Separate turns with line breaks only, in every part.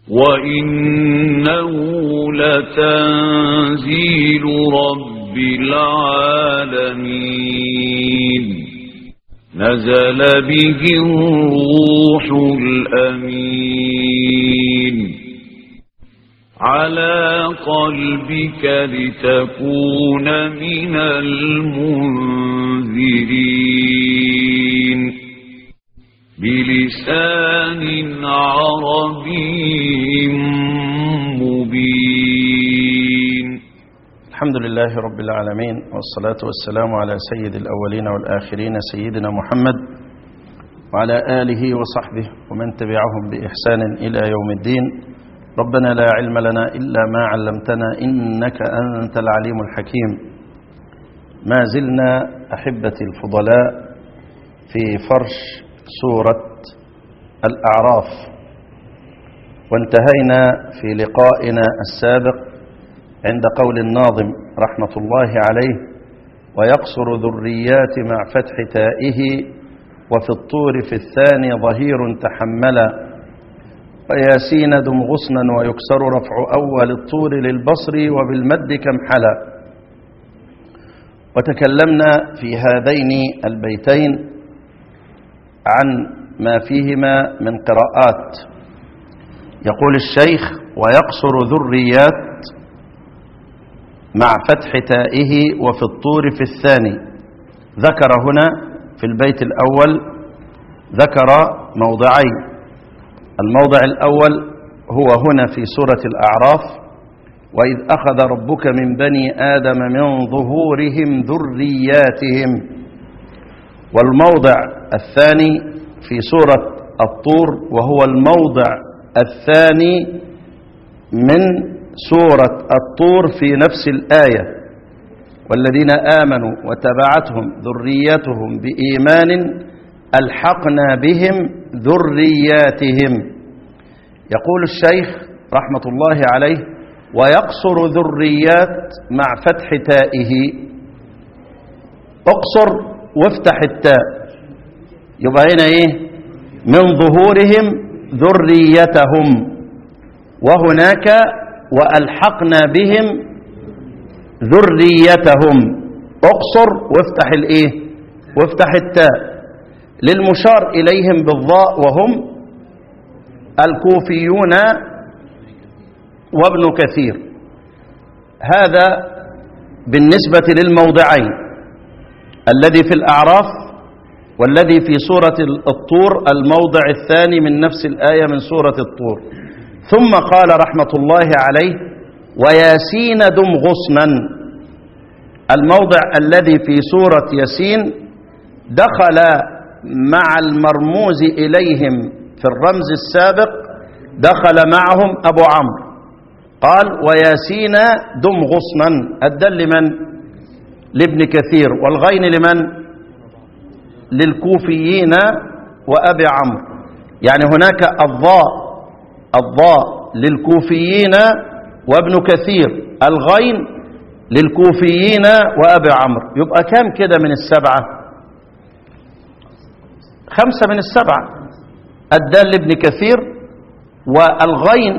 وإنه لتنزيل رب العالمين نزل به الروح الأمين على قلبك لتكون من المنذرين بلسان عربي مبين
الحمد لله رب العالمين والصلاة والسلام على سيد الأولين والآخرين سيدنا محمد وعلى آله وصحبه ومن تبعهم بإحسان إلى يوم الدين ربنا لا علم لنا إلا ما علمتنا إنك أنت العليم الحكيم ما زلنا أحبتي الفضلاء في فرش سورة الأعراف وانتهينا في لقائنا السابق عند قول الناظم رحمة الله عليه ويقصر ذريات مع فتح تائه وفي الطور في الثاني ظهير تحملا وياسين دم غصنا ويكسر رفع أول الطور للبصر وبالمد كم حلا وتكلمنا في هذين البيتين عن ما فيهما من قراءات يقول الشيخ ويقصر ذريات مع فتح تائه وفي الطور في الثاني ذكر هنا في البيت الأول ذكر موضعين الموضع الأول هو هنا في سورة الأعراف وإذ أخذ ربك من بني آدم من ظهورهم ذرياتهم والموضع الثاني في سورة الطور وهو الموضع الثاني من سورة الطور في نفس الآية والذين آمنوا وتبعتهم ذريتهم بإيمان ألحقنا بهم ذرياتهم يقول الشيخ رحمة الله عليه ويقصر ذريات مع فتح تائه اقصر وافتح التاء يبقى هنا ايه من ظهورهم ذريتهم وهناك وألحقنا بهم ذريتهم اقصر وافتح الايه وافتح التاء للمشار إليهم بالضاء وهم الكوفيون وابن كثير هذا بالنسبة للموضعين الذي في الأعراف والذي في سورة الطور الموضع الثاني من نفس الآية من سورة الطور ثم قال رحمة الله عليه وياسين دم غصنا الموضع الذي في سورة ياسين دخل مع المرموز إليهم في الرمز السابق دخل معهم أبو عمرو قال وياسين دم غصنا الدل لمن لابن كثير والغين لمن للكوفيين وأبي عمرو يعني هناك الضاء الضاء للكوفيين وابن كثير الغين للكوفيين وأبي عمرو يبقى كام كده من السبعة خمسة من السبعة الدال لابن كثير والغين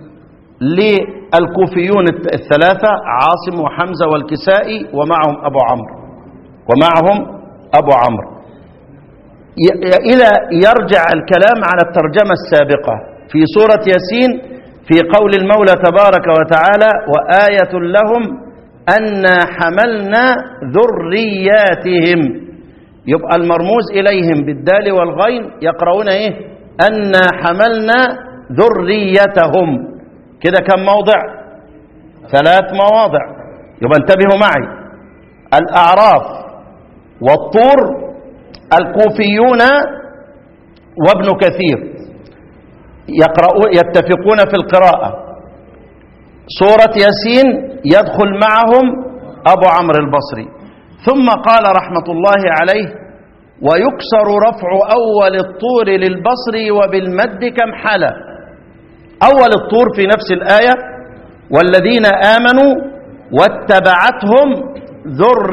للكوفيون الثلاثة عاصم وحمزة والكسائي ومعهم أبو عمرو ومعهم أبو عمرو إلى يرجع الكلام على الترجمة السابقة في سورة ياسين في قول المولى تبارك وتعالى وآية لهم أنا حملنا ذرياتهم يبقى المرموز إليهم بالدال والغين يقرؤون إيه أنا حملنا ذريتهم كده كم موضع ثلاث مواضع يبقى انتبهوا معي الأعراف والطور الكوفيون وابن كثير يقرؤون يتفقون في القراءة سورة ياسين يدخل معهم أبو عمرو البصري ثم قال رحمة الله عليه ويكسر رفع أول الطور للبصر وبالمد كم حلا أول الطور في نفس الآية والذين آمنوا واتبعتهم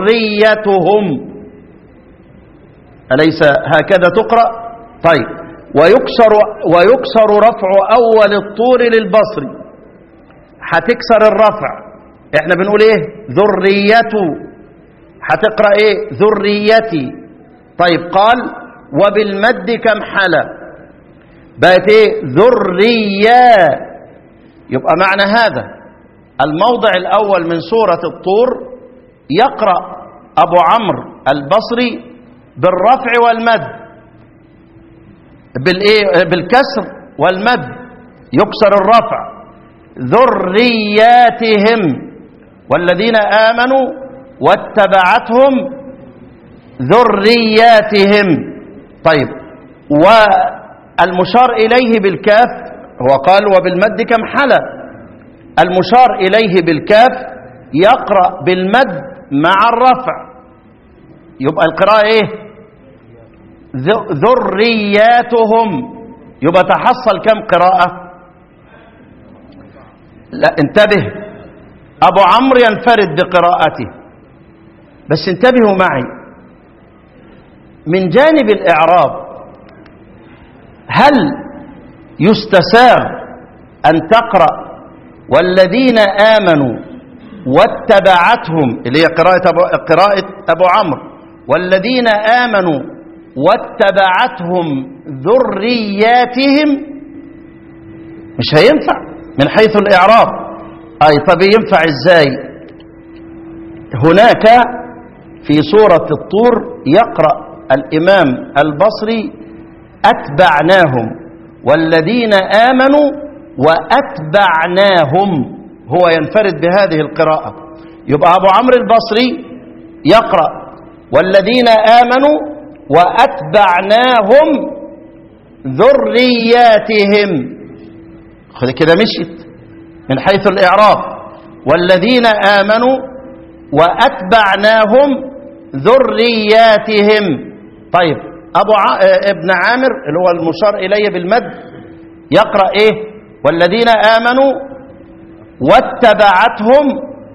ذريتهم أليس هكذا تقرأ طيب ويكسر, ويكسر رفع أول الطور للبصري هتكسر الرفع احنا بنقول ايه ذريته هتقرأ ايه ذريتي طيب قال وبالمد كم حلا بقت ايه ذريا يبقى معنى هذا الموضع الأول من سورة الطور يقرأ أبو عمرو البصري بالرفع والمد بالإيه بالكسر والمد يكسر الرفع ذرياتهم والذين آمنوا واتبعتهم ذرياتهم طيب والمشار إليه بالكاف هو قال وبالمد كم حلا المشار إليه بالكاف يقرأ بالمد مع الرفع يبقى القراءة ايه ذرياتهم يبقى تحصل كم قراءة لا انتبه أبو عمرو ينفرد بقراءته بس انتبهوا معي من جانب الإعراب هل يستساغ أن تقرأ والذين آمنوا واتبعتهم اللي هي قراءة أبو, قراءة أبو عمرو والذين آمنوا واتبعتهم ذرياتهم مش هينفع من حيث الإعراب أي طب ينفع إزاي هناك في سورة الطور يقرأ الإمام البصري أتبعناهم والذين آمنوا وأتبعناهم هو ينفرد بهذه القراءة يبقى أبو عمرو البصري يقرأ والذين آمنوا وأتبعناهم ذرياتهم خذ كده مشيت من حيث الإعراب والذين آمنوا وأتبعناهم ذرياتهم طيب أبو ع... ابن عامر اللي هو المشار إليه بالمد يقرأ إيه والذين آمنوا واتبعتهم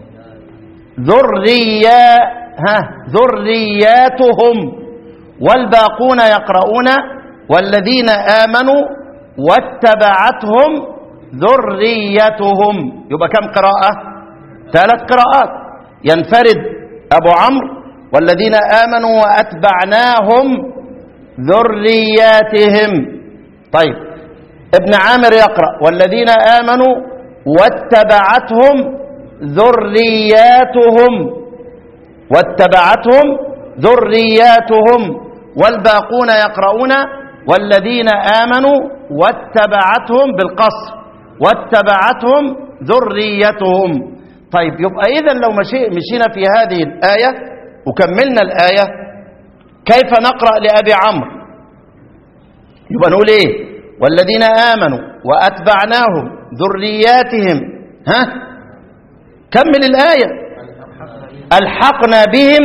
ذريا ها ذرياتهم والباقون يقرؤون والذين آمنوا واتبعتهم ذريتهم يبقى كم قراءة ثلاث قراءات ينفرد أبو عمرو والذين آمنوا وأتبعناهم ذرياتهم طيب ابن عامر يقرأ والذين آمنوا واتبعتهم ذرياتهم واتبعتهم ذرياتهم والباقون يقرؤون والذين آمنوا واتبعتهم بالقصر واتبعتهم ذريتهم طيب يبقى إذا لو مشي مشينا في هذه الآية وكملنا الآية كيف نقرأ لأبي عمرو يبقى نقول إيه والذين آمنوا وأتبعناهم ذرياتهم ها كمل الآية ألحقنا بهم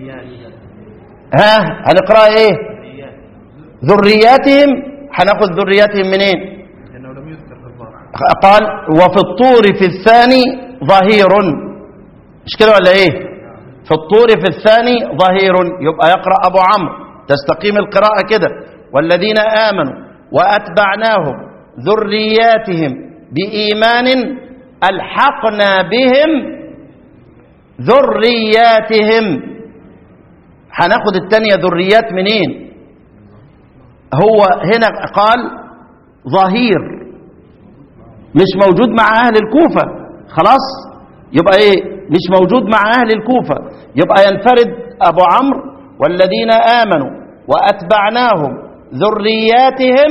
ها هنقرأ إيه ذرياتهم هناخذ ذرياتهم منين قال وفي الطور في الثاني ظهير مش كده ولا ايه في الطور في الثاني ظهير يبقى يقرأ أبو عمرو تستقيم القراءة كده والذين آمنوا وأتبعناهم ذرياتهم بإيمان ألحقنا بهم ذرياتهم هناخد التانية ذريات منين هو هنا قال ظهير مش موجود مع أهل الكوفة خلاص يبقى إيه مش موجود مع أهل الكوفة يبقى ينفرد أبو عمرو والذين آمنوا وأتبعناهم ذرياتهم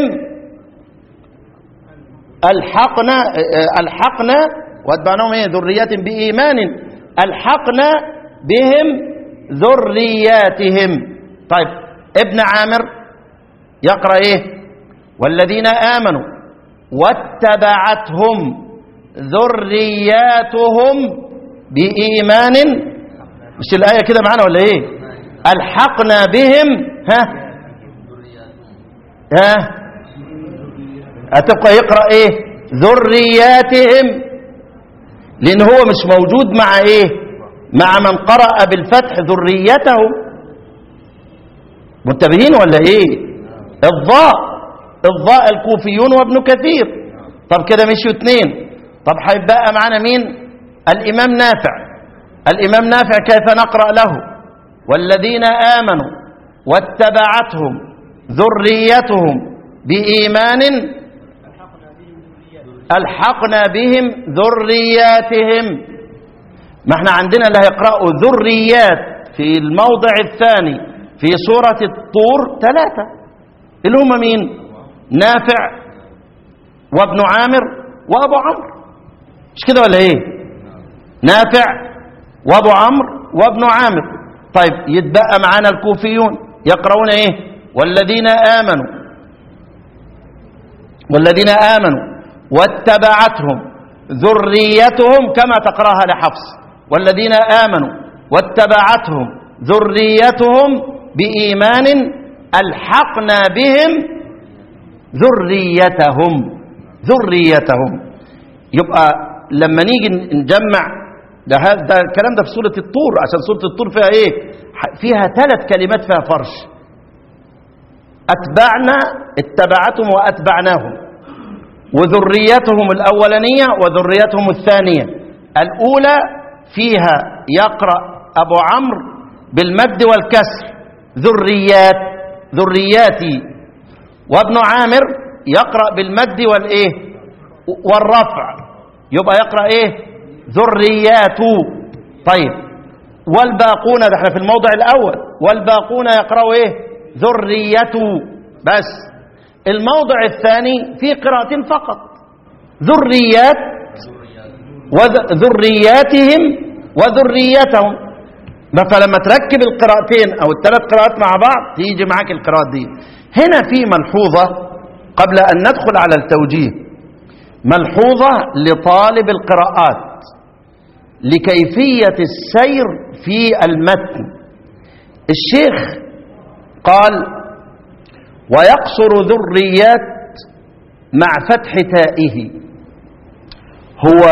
الحقنا الحقنا واتبعناهم ايه ذريات بإيمان الحقنا بهم ذرياتهم طيب ابن عامر يقرأ ايه والذين آمنوا واتبعتهم ذرياتهم بإيمان مش الآية كده معانا ولا ايه الحقنا بهم ها ها هتبقى يقرأ ايه ذرياتهم لان هو مش موجود مع ايه مع من قرأ بالفتح ذريته منتبهين ولا ايه الضاء الضاء الكوفيون وابن كثير طب كده مشوا اثنين طب هيبقى معانا مين الإمام نافع الإمام نافع كيف نقرأ له والذين آمنوا واتبعتهم ذريتهم بإيمان ألحقنا بهم ذرياتهم ما احنا عندنا اللي هيقرأوا ذريات في الموضع الثاني في سورة الطور ثلاثة اللي هم مين نافع وابن عامر وابو عمرو مش كده ولا ايه نافع وابو عمرو وابن عامر طيب يتبقى معانا الكوفيون يقرؤون ايه والذين آمنوا والذين آمنوا واتبعتهم ذريتهم كما تقراها لحفص والذين آمنوا واتبعتهم ذريتهم بإيمان ألحقنا بهم ذريتهم ذريتهم يبقى لما نيجي نجمع ده, ده الكلام ده في سورة الطور عشان سورة الطور فيها ايه فيها ثلاث كلمات فيها فرش أتبعنا اتبعتهم وأتبعناهم وذريتهم الأولانية وذريتهم الثانية الأولى فيها يقرأ أبو عمرو بالمد والكسر ذريات ذرياتي وابن عامر يقرأ بالمد والإيه والرفع يبقى يقرأ إيه ذريات طيب والباقون ده احنا في الموضع الأول والباقون يقرأوا إيه ذرية بس الموضع الثاني في قراءة فقط ذريات وذرياتهم وذريتهم فلما تركب القراءتين او الثلاث قراءات مع بعض تيجي معاك القراءات دي هنا في ملحوظة قبل أن ندخل على التوجيه ملحوظة لطالب القراءات لكيفية السير في المتن الشيخ قال ويقصر ذريات مع فتح تائه هو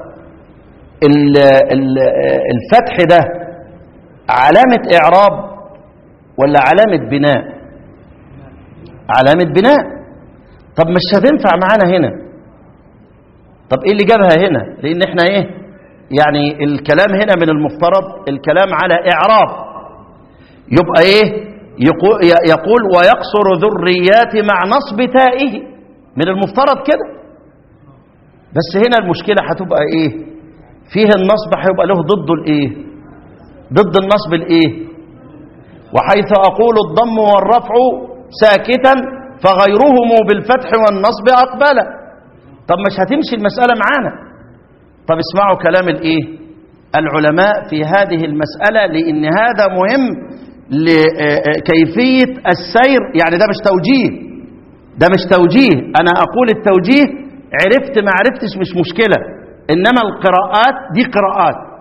الفتح ده علامة إعراب ولا علامة بناء علامة بناء طب مش هتنفع معانا هنا طب ايه اللي جابها هنا لان احنا ايه يعني الكلام هنا من المفترض الكلام على اعراب يبقى ايه يقول ويقصر ذريات مع نصب تائه من المفترض كده بس هنا المشكلة هتبقى ايه فيه النصب هيبقى له ضد الايه ضد النصب الايه وحيث اقول الضم والرفع ساكتا فغيرهم بالفتح والنصب اقبل طب مش هتمشي المسألة معانا طب اسمعوا كلام الايه العلماء في هذه المسألة لان هذا مهم لكيفية السير يعني ده مش توجيه ده مش توجيه أنا أقول التوجيه عرفت ما عرفتش مش مشكلة إنما القراءات دي قراءات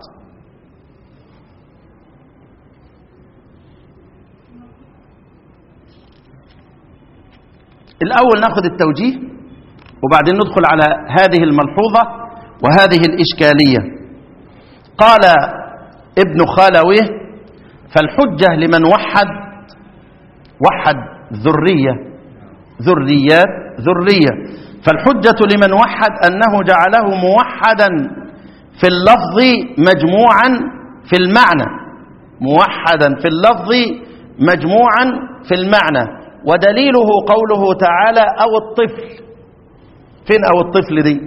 الأول ناخذ التوجيه وبعدين ندخل على هذه الملحوظة وهذه الإشكالية قال ابن خالويه فالحجة لمن وحد وحد ذرية ذريات ذرية فالحجة لمن وحد أنه جعله موحدا في اللفظ مجموعا في المعنى موحدا في اللفظ مجموعا في المعنى ودليله قوله تعالى أو الطفل فين أو الطفل دي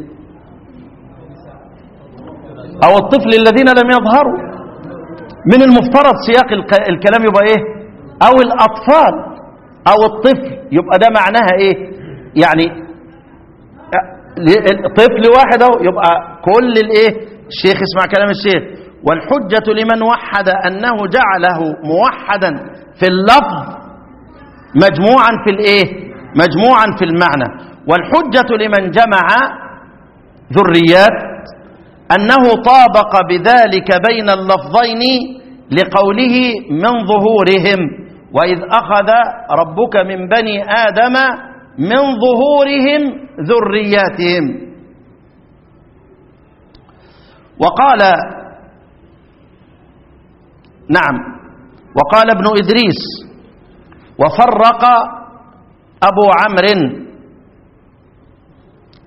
أو الطفل الذين لم يظهروا من المفترض سياق الكلام يبقى ايه او الاطفال او الطفل يبقى ده معناها ايه يعني طفل واحد اهو يبقى كل الايه الشيخ اسمع كلام الشيخ والحجة لمن وحد أنه جعله موحدا في اللفظ مجموعا في الايه مجموعا في المعنى والحجة لمن جمع ذريات أنه طابق بذلك بين اللفظين لقوله من ظهورهم وإذ أخذ ربك من بني آدم من ظهورهم ذرياتهم وقال نعم وقال ابن إدريس وفرق أبو عمرو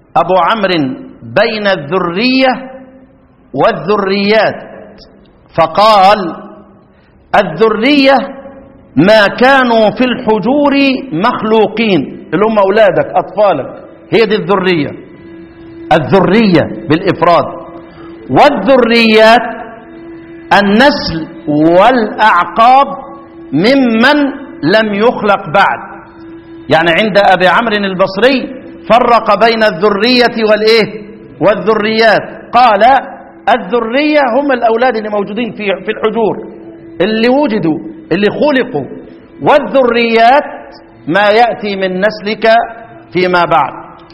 أبو عمرو بين الذرية والذريات فقال الذرية ما كانوا في الحجور مخلوقين اللي هم أولادك أطفالك هي دي الذرية الذرية بالإفراد والذريات النسل والأعقاب ممن لم يخلق بعد يعني عند أبي عمرو البصري فرق بين الذرية والإيه والذريات قال الذرية هم الأولاد اللي موجودين في في الحجور اللي وجدوا اللي خلقوا والذريات ما يأتي من نسلك فيما بعد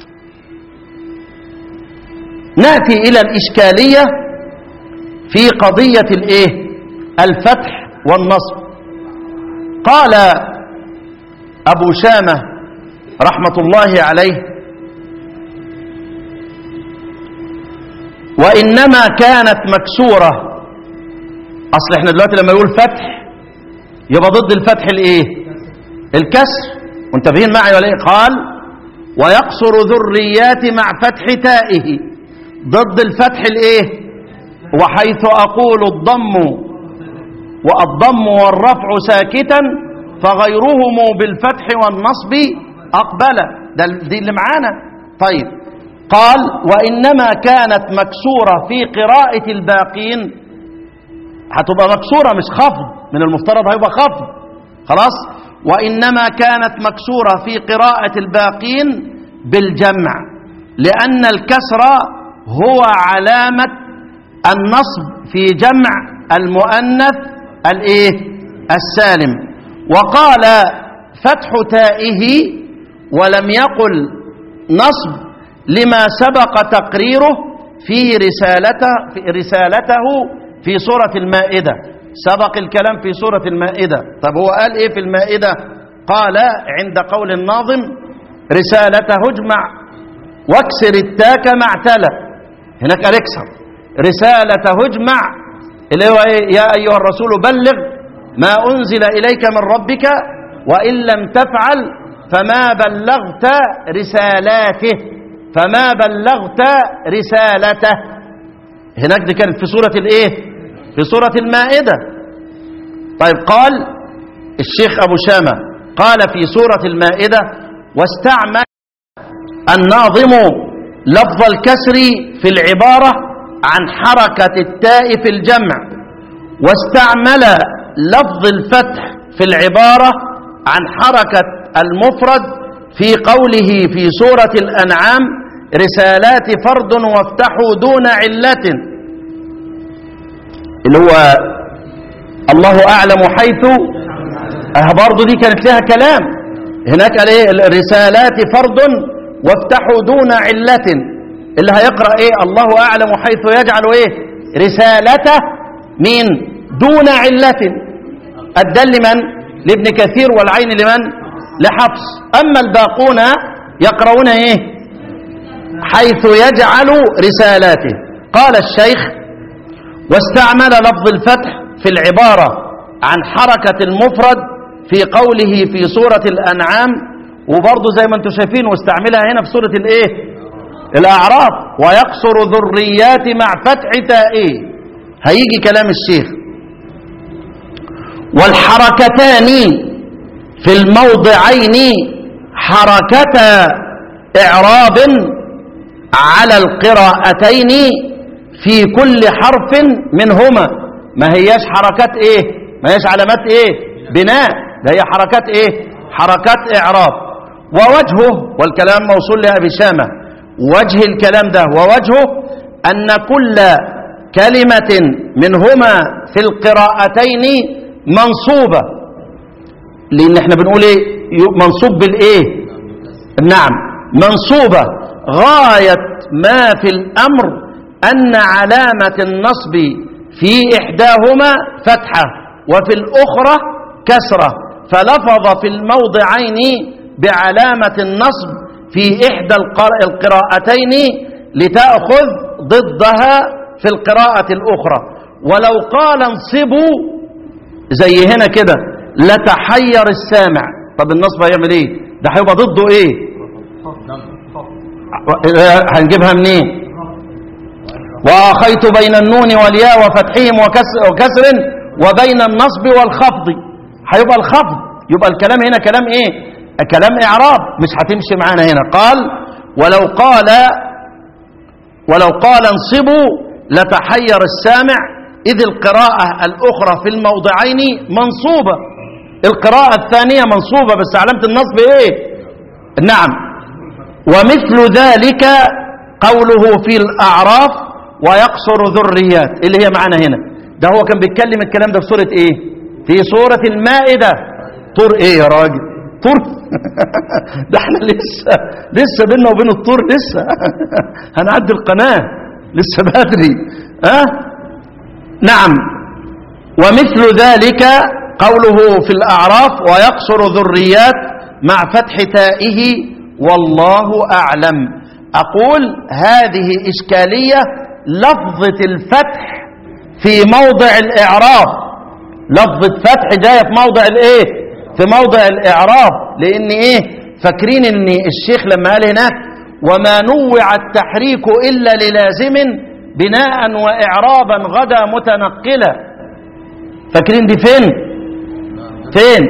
نأتي إلى الإشكالية في قضية الإيه الفتح والنصب قال أبو شامة رحمة الله عليه وإنما كانت مكسورة أصل إحنا دلوقتي لما يقول فتح يبقى ضد الفتح الإيه الكسر منتبهين معي ولا إيه قال ويقصر ذريات مع فتح تائه ضد الفتح الإيه وحيث أقول الضم والضم والرفع ساكتا فغيرهم بالفتح والنصب أقبل ده دي اللي معانا طيب قال وإنما كانت مكسورة في قراءة الباقين هتبقى مكسورة مش خفض من المفترض هيبقى خفض خلاص وإنما كانت مكسورة في قراءة الباقين بالجمع لأن الكسر هو علامة النصب في جمع المؤنث الايه السالم وقال فتح تائه ولم يقل نصب لما سبق تقريره في رسالته في رسالته في سورة المائدة سبق الكلام في سورة المائدة طب هو قال ايه في المائدة قال عند قول الناظم رسالته اجمع واكسر التاك مع تلا هناك قال اكسر رسالته اجمع اللي هو ايه يا ايها الرسول بلغ ما انزل اليك من ربك وان لم تفعل فما بلغت رسالاته فما بلغت رسالته هناك دي كانت في سورة الايه في سورة المائدة طيب قال الشيخ أبو شامة قال في سورة المائدة واستعمل الناظم لفظ الكسر في العبارة عن حركة التاء في الجمع واستعمل لفظ الفتح في العبارة عن حركة المفرد في قوله في سورة الأنعام رسالات فرد وافتحوا دون علة اللي هو الله أعلم حيث اه برضه دي كانت لها كلام هناك قال ايه رسالات فرد وافتحوا دون علة اللي هيقرأ ايه الله أعلم حيث يجعل ايه رسالته مين دون علة الدل لمن لابن كثير والعين لمن لحفص أما الباقون يقرؤون ايه حيث يجعل رسالاته قال الشيخ واستعمل لفظ الفتح في العبارة عن حركة المفرد في قوله في سورة الأنعام وبرضه زي ما انتم شايفين واستعملها هنا في سورة الايه الأعراف ويقصر ذريات مع فتح تائه هيجي كلام الشيخ والحركتان في الموضعين حركتا إعراب على القراءتين في كل حرف منهما ما هياش حركات ايه ما هياش علامات ايه بناء ده هي حركات ايه حركات اعراب ووجهه والكلام موصول لأبي شامة وجه الكلام ده ووجهه أن كل كلمة منهما في القراءتين منصوبة لأن احنا بنقول ايه منصوب بالايه نعم منصوبة غاية ما في الأمر أن علامة النصب في إحداهما فتحة وفي الأخرى كسرة فلفظ في الموضعين بعلامة النصب في إحدى القراءتين لتأخذ ضدها في القراءة الأخرى ولو قال انصبوا زي هنا كده لتحير السامع طب النصب هيعمل ايه ده هيبقى ضده ايه هنجيبها منين وآخيت بين النون والياء وفتحهم وكسر, وكسر وبين النصب والخفض هيبقى الخفض يبقى الكلام هنا كلام ايه كلام اعراب مش هتمشي معانا هنا قال ولو قال ولو قال انصبوا لتحير السامع إذ القراءة الأخرى في الموضعين منصوبة القراءة الثانية منصوبة بس علامة النصب إيه نعم ومثل ذلك قوله في الأعراف ويقصر ذريات اللي هي معنا هنا ده هو كان بيتكلم الكلام ده في سورة إيه في سورة المائدة طور إيه يا راجل طور ده احنا لسه لسه بيننا وبين الطور لسه هنعدي القناة لسه بدري ها أه؟ نعم ومثل ذلك قوله في الأعراف ويقصر ذريات مع فتح تائه والله أعلم أقول هذه إشكالية لفظة الفتح في موضع الإعراب لفظة فتح جاية في موضع الإيه في موضع الإعراب لأن إيه فاكرين أن الشيخ لما قال هناك وما نوع التحريك إلا للازم بناء وإعرابا غدا متنقلا فاكرين دي فين فين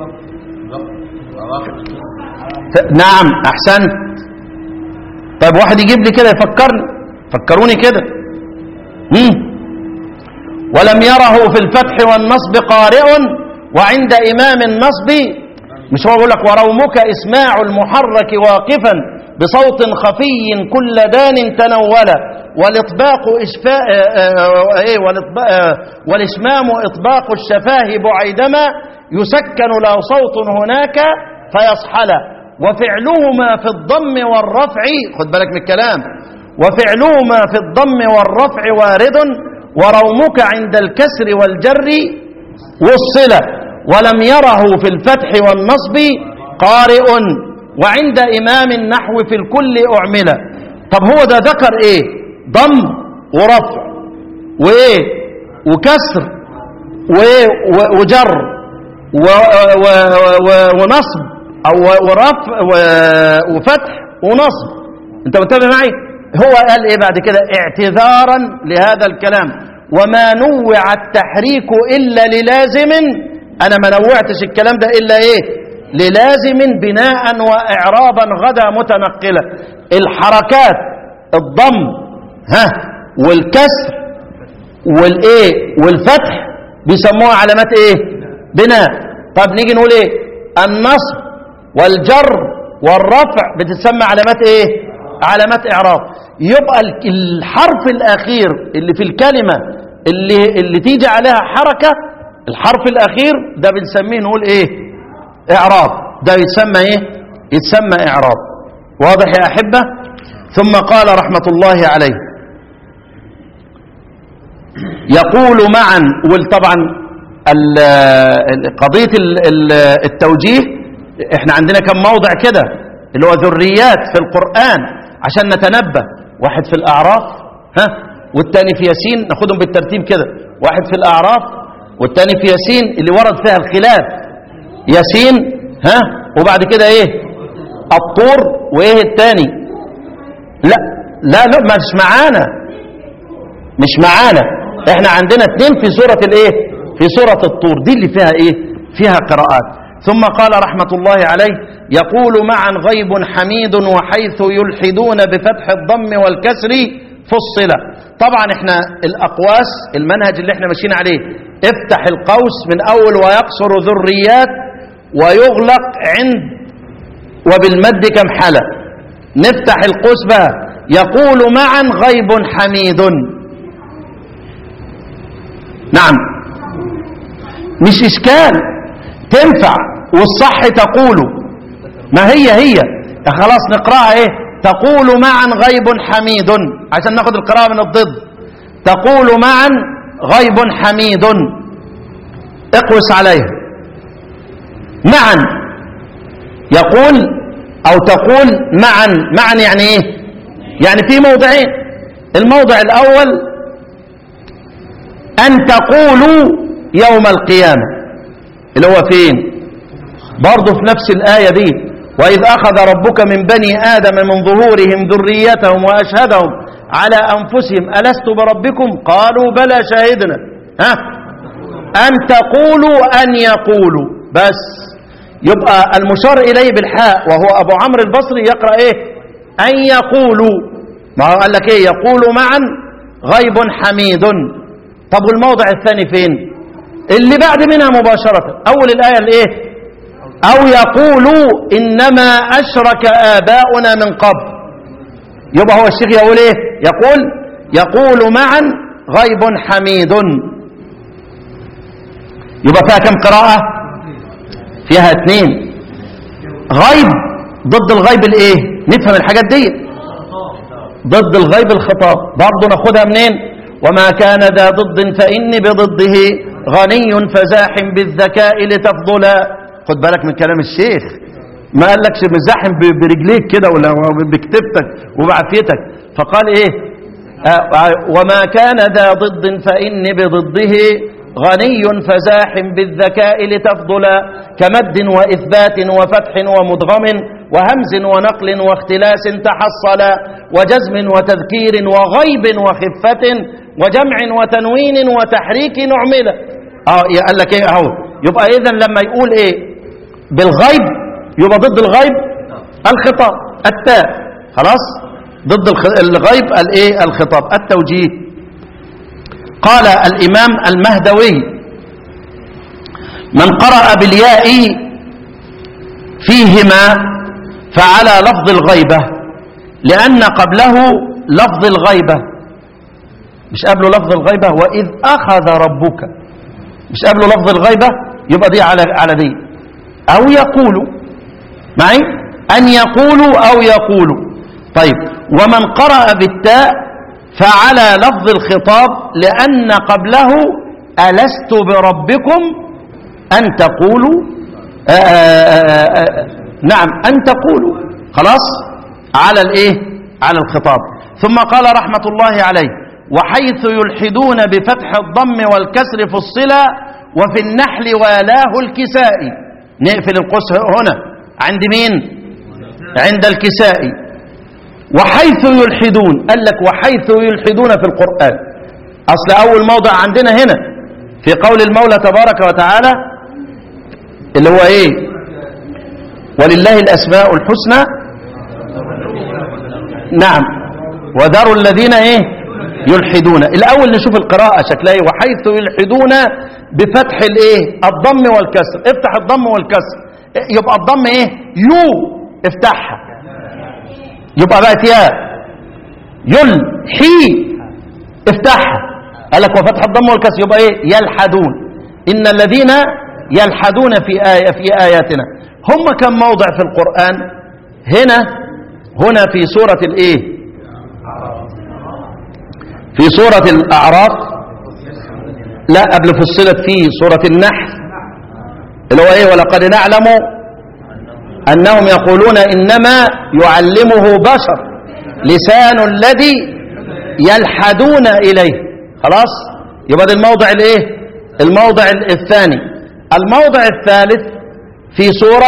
ف... نعم أحسنت طيب واحد يجيب لي كده يفكرني فكروني كده مم. ولم يره في الفتح والنصب قارئ وعند إمام النصب مش هو بيقول لك ورومك إسماع المحرك واقفا بصوت خفي كل دان تنولا والإطباق إشفاء إيه والإطباق والإشمام إطباق الشفاه بعيدما يسكن له صوت هناك فيصحلا وفعلهما في الضم والرفع خد بالك من الكلام وفعلهما في الضم والرفع وارد ورومك عند الكسر والجر والصلة ولم يره في الفتح والنصب قارئ وعند إمام النحو في الكل أعملة طب هو ده ذكر إيه ضم ورفع وإيه وكسر وإيه وجر و و و ونصب أو ورفع وفتح ونصب أنت منتبه معي هو قال إيه بعد كده اعتذارا لهذا الكلام وما نوع التحريك إلا للازم أنا ما نوعتش الكلام ده إلا إيه للازم بناء وإعرابا غدا متنقلة الحركات الضم ها والكسر والايه والفتح بيسموها علامات ايه بناء طب نيجي نقول ايه النصب والجر والرفع بتسمى علامات ايه علامات اعراب يبقى الحرف الاخير اللي في الكلمة اللي اللي تيجي عليها حركة الحرف الاخير ده بنسميه نقول ايه اعراب ده يتسمى ايه يتسمى اعراب واضح يا احبه ثم قال رحمه الله عليه يقول معا وطبعا قضيه التوجيه احنا عندنا كم موضع كده اللي هو ذريات في القران عشان نتنبه واحد في الاعراف ها والتاني في ياسين ناخدهم بالترتيب كده واحد في الاعراف والتاني في ياسين اللي ورد فيها الخلاف ياسين ها وبعد كده ايه الطور وايه التاني لا لا لا مش معانا مش معانا احنا عندنا اتنين في سورة الايه في سورة الطور دي اللي فيها ايه فيها قراءات ثم قال رحمة الله عليه يقول معا غيب حميد وحيث يلحدون بفتح الضم والكسر فصلة طبعا احنا الاقواس المنهج اللي احنا ماشيين عليه افتح القوس من اول ويقصر ذريات ويغلق عند وبالمد كم حالة نفتح القوس بقى يقول معا غيب حميد نعم مش إشكال تنفع والصح تقول ما هي هي خلاص نقرأها ايه تقول معا غيب حميد عشان ناخد القراءة من الضد تقول معا غيب حميد اقوس عليه معا يقول او تقول معا معا يعني ايه يعني في موضعين الموضع الاول ان تقولوا يوم القيامة اللي هو فين برضه في نفس الآية دي وإذ أخذ ربك من بني آدم من ظهورهم ذريتهم وأشهدهم على أنفسهم ألست بربكم قالوا بلى شهدنا ها أن تقولوا أن يقولوا بس يبقى المشار إليه بالحاء وهو أبو عمرو البصري يقرأ إيه أن يقولوا ما هو قال لك إيه يقولوا معا غيب حميد طب والموضع الثاني فين اللي بعد منها مباشرة أول الآية الإيه أو يقولوا إنما أشرك آباؤنا من قبل يبقى هو الشيخ يقول إيه يقول يقول معا غيب حميد يبقى فيها كم قراءة فيها اثنين غيب ضد الغيب الايه نفهم الحاجات دي ضد الغيب الخطاب برضه ناخدها منين وما كان ذا ضد فإني بضده غني فزاحم بالذكاء لتفضلا خد بالك من كلام الشيخ ما قالكش مزاحم ب- برجليك كده ولا بكتفتك وبعافيتك فقال ايه آه، آه، وما كان ذا ضد فإني بضده غني فزاحم بالذكاء لتفضلا كمد وإثبات وفتح ومدغم وهمز ونقل واختلاس تحصلا وجزم وتذكير وغيب وخفة وجمع وتنوين وتحريك نعملا اه قال لك ايه اهو يبقى اذا لما يقول ايه بالغيب يبقى ضد الغيب الخطاب التاء خلاص ضد الخ- الغيب الايه الخطاب التوجيه قال الامام المهدوي من قرأ بالياء فيهما فعلى لفظ الغيبة لأن قبله لفظ الغيبة مش قبله لفظ الغيبة وإذ أخذ ربك مش قبله لفظ الغيبة يبقى دي على على دي أو يقولوا معي أن يقولوا أو يقولوا طيب ومن قرأ بالتاء فعلى لفظ الخطاب لأن قبله ألست بربكم أن تقولوا آآ آآ آآ نعم أن تقولوا خلاص على الإيه على الخطاب ثم قال رحمة الله عليه وحيث يلحدون بفتح الضم والكسر فصلا وفي النحل والاه الكسائي نقفل القوس هنا عند مين عند الكسائي وحيث يلحدون قال لك وحيث يلحدون في القرآن أصل أول موضع عندنا هنا في قول المولى تبارك وتعالى اللي هو ايه ولله الاسماء الحسنى نعم وذروا الذين ايه يلحدون الاول نشوف القراءه شكلها ايه وحيث يلحدون بفتح الايه الضم والكسر افتح الضم والكسر يبقى الضم ايه يو افتحها يبقى بقت يا يلحي افتحها قال لك وفتح الضم والكسر يبقى ايه يلحدون ان الذين يلحدون في آية في آياتنا هم كم موضع في القرآن هنا هنا في سورة الايه في سورة الأعراف لا قبل فصلت في سورة النحل اللي هو ايه ولقد نعلم أنهم يقولون إنما يعلمه بشر لسان الذي يلحدون إليه خلاص يبقى ده الموضع الايه الموضع الثاني الموضع الثالث في سورة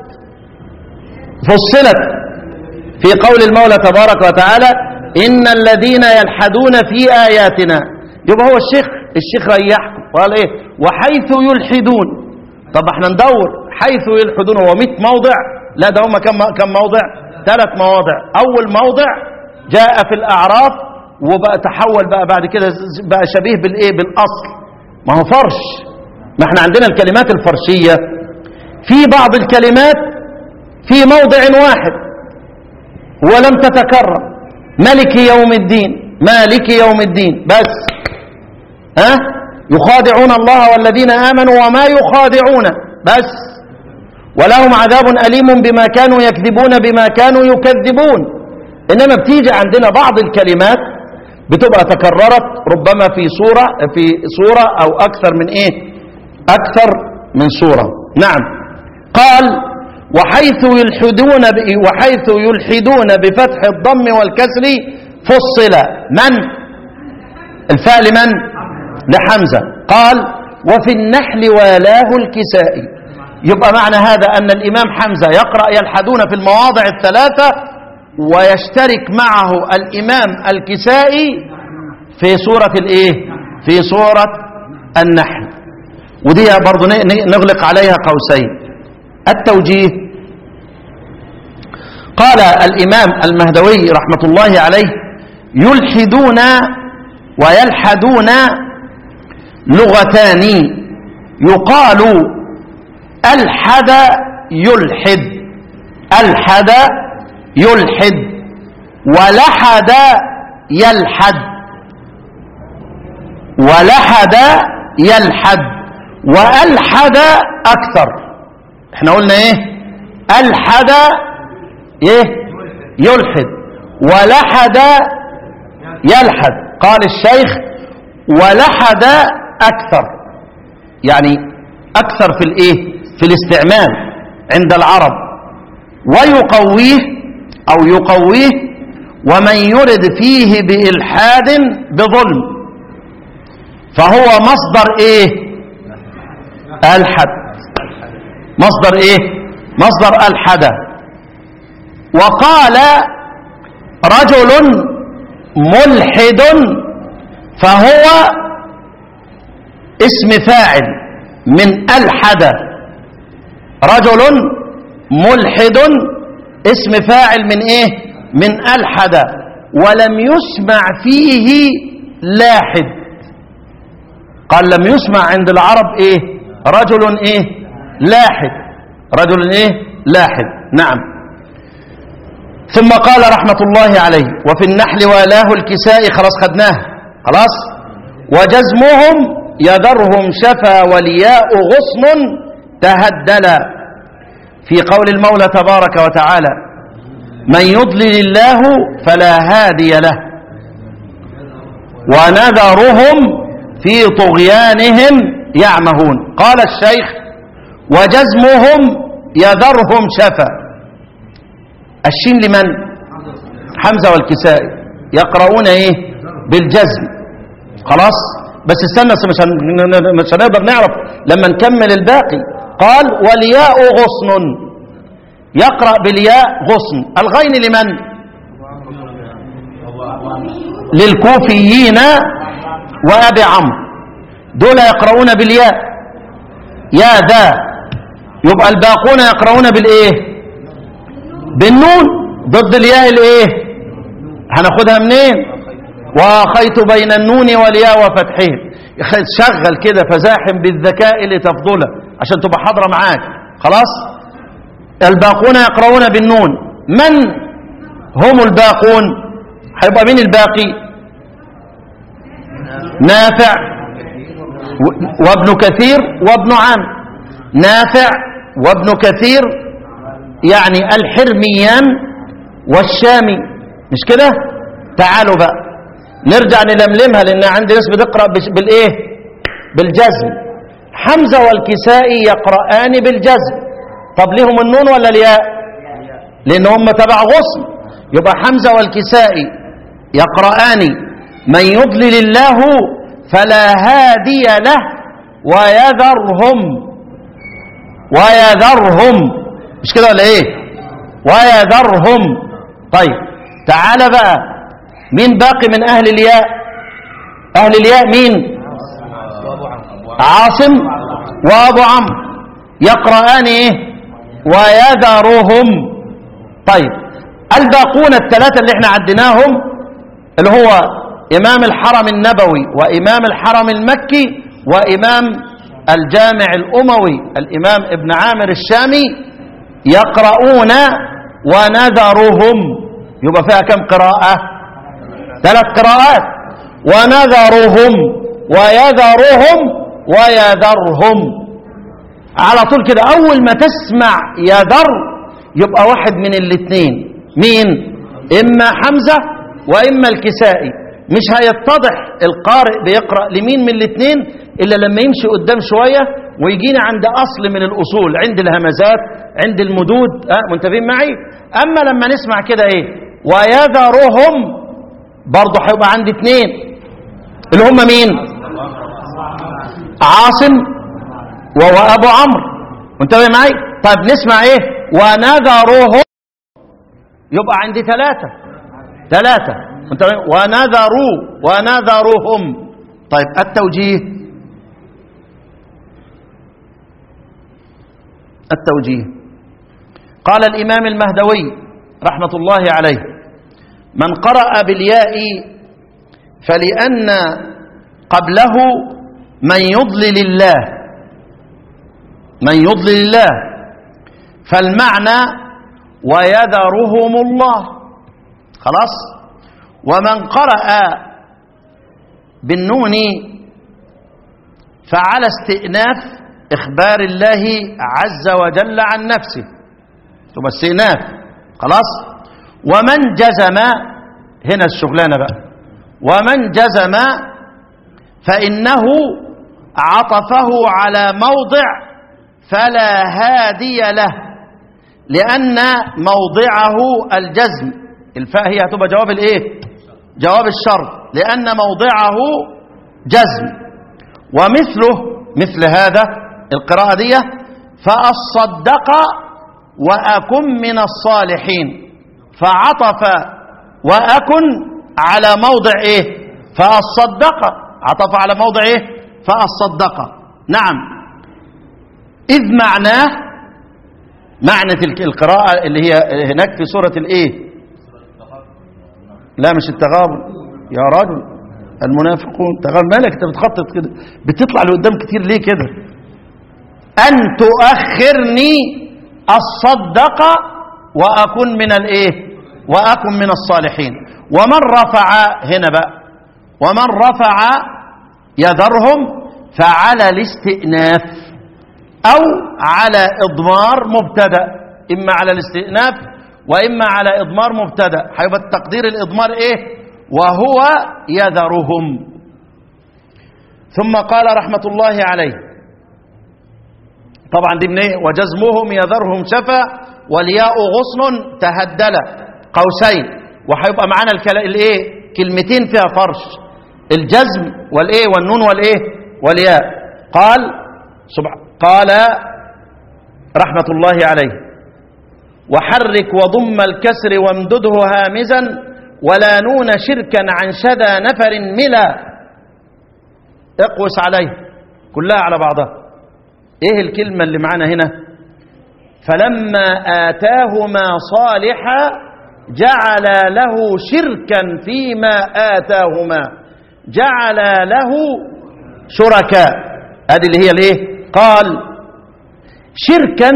فصلت في قول المولى تبارك وتعالى إن الذين يلحدون في آياتنا يبقى هو الشيخ الشيخ ريحكم وقال إيه وحيث يلحدون طب احنا ندور حيث يلحدون هو 100 موضع لا ده هم كم كم موضع ثلاث مواضع أول موضع جاء في الأعراف وبقى تحول بقى بعد كده بقى شبيه بالإيه بالأصل ما هو فرش ما احنا عندنا الكلمات الفرشية في بعض الكلمات في موضع واحد ولم تتكرر ملك يوم الدين مالك يوم الدين بس ها يخادعون الله والذين آمنوا وما يخادعون بس ولهم عذاب أليم بما كانوا يكذبون بما كانوا يكذبون إنما بتيجي عندنا بعض الكلمات بتبقى تكررت ربما في صورة في صورة أو أكثر من إيه أكثر من صورة نعم قال وحيث يلحدون ب- وحيث يلحدون بفتح الضم والكسر فصل من الفاء لمن لحمزة قال وفي النحل والاه الكسائي يبقى معنى هذا أن الإمام حمزة يقرأ يلحدون في المواضع الثلاثة ويشترك معه الإمام الكسائي في سورة الإيه في سورة النحل ودي برضو ن- ن- نغلق عليها قوسين التوجيه قال الإمام المهدوي رحمة الله عليه يلحدون ويلحدون لغتان يقال الحد يلحد الحد يلحد ولحد يلحد ولحد يلحد وألحد أكثر احنا قلنا ايه ألحد ايه يلحد ولحد يلحد قال الشيخ ولحد أكثر يعني أكثر في الإيه في الاستعمال عند العرب ويقويه أو يقويه ومن يرد فيه بإلحاد بظلم فهو مصدر إيه ألحد مصدر إيه مصدر ألحد وقال رجل ملحد فهو اسم فاعل من ألحد رجل ملحد اسم فاعل من ايه من ألحد ولم يسمع فيه لاحد قال لم يسمع عند العرب ايه رجل ايه لاحد رجل ايه لاحد نعم ثم قال رحمة الله عليه وفي النحل والاه الكساء خلاص خدناه خلاص وجزمهم يذرهم شفا والياء غصن تهدلا في قول المولى تبارك وتعالى من يضلل الله فلا هادي له ونذرهم في طغيانهم يعمهون قال الشيخ وجزمهم يذرهم شفا الشين لمن حمزة والكسائي يقرؤون ايه بالجزم خلاص بس استنى بس مش هن- مش هنقدر نعرف لما نكمل الباقي قال والياء غصن يقرأ بالياء غصن الغين لمن للكوفيين وأبي عمرو دول يقرؤون بالياء يا ذا يبقى الباقون يقرؤون بالايه بالنون ضد الياء الايه هناخدها منين واخيت بين النون والياء وفتحهم شغل كده فزاحم بالذكاء لتفضله عشان تبقى حاضره معاك خلاص الباقون يقرؤون بالنون من هم الباقون هيبقى مين الباقي نافع و- وابن كثير وابن عام نافع وابن كثير يعني الحرميان والشامي مش كده تعالوا بقى نرجع نلملمها لان عندي ناس بتقرا بش- بالايه بالجزم حمزه والكسائي يقرآن بالجزم طب ليهم النون ولا الياء لان هم تبع غصن يبقى حمزه والكسائي يقرآن من يضلل الله فلا هادي له ويذرهم ويذرهم مش كده ولا ايه ويذرهم طيب تعال بقى مين باقي من اهل الياء اهل الياء مين عاصم وابو عمرو يقرآن ايه ويذرهم طيب الباقون الثلاثة اللي احنا عديناهم اللي هو إمام الحرم النبوي وإمام الحرم المكي وإمام الجامع الأموي الإمام ابن عامر الشامي يقرؤون ونذرهم يبقى فيها كم قراءة ثلاث قراءات ونذرهم ويذرهم ويذرهم على طول كده أول ما تسمع يذر يبقى واحد من الاثنين مين إما حمزة وإما الكسائي مش هيتضح القارئ بيقرأ لمين من الاثنين إلا لما يمشي قدام شوية ويجينا عند أصل من الأصول عند الهمزات عند المدود أه منتبهين معي أما لما نسمع كده إيه ويذرهم برضه هيبقى عندي اثنين اللي هم مين عاصم وهو أبو عمرو وانتبه معي طيب نسمع ايه ونذرهم يبقى عندي ثلاثة ثلاثة انتبه ونذروا ونذرهم طيب التوجيه التوجيه قال الإمام المهدوي رحمة الله عليه من قرأ بالياء فلأن قبله من يضلل الله من يضلل الله فالمعنى ويذرهم الله خلاص ومن قرأ بالنون فعلى استئناف إخبار الله عز وجل عن نفسه ثم استئناف خلاص ومن جزم هنا الشغلانة بقى ومن جزم فإنه عطفه على موضع فلا هادي له لأن موضعه الجزم الفاء هي هتبقى جواب الايه جواب الشرط لأن موضعه جزم ومثله مثل هذا القراءة دي فأصدق وأكن من الصالحين فعطف وأكن على موضع إيه فأصدق عطف على موضع إيه فأصدق نعم إذ معناه معنى تلك القراءة اللي هي هناك في سورة الإيه لا مش التغابن يا رجل المنافقون تغابن مالك انت بتخطط كده بتطلع لقدام كتير ليه كده أن تؤخرني الصدق وأكن من الإيه وأكن من الصالحين ومن رفع هنا بقى ومن رفع يذرهم فعلى الاستئناف أو على إضمار مبتدأ إما على الاستئناف وإما على إضمار مبتدأ هيبقى التقدير الإضمار إيه وهو يذرهم ثم قال رحمة الله عليه طبعا دي من ايه وجزمهم يذرهم شفا والياء غصن تهدل قوسين وهيبقى معانا الكلا... الايه كلمتين فيها فرش الجزم والايه والنون والايه والياء قال سبح... قال رحمة الله عليه وحرك وضم الكسر وامدده هامزا ولا نون شركا عن شذا نفر ملا اقوس عليه كلها على بعضها ايه الكلمة اللي معانا هنا فلما آتاهما صالحا جعل له شركا فيما آتاهما جعل له شركاء هذه اللي هي الايه قال شركا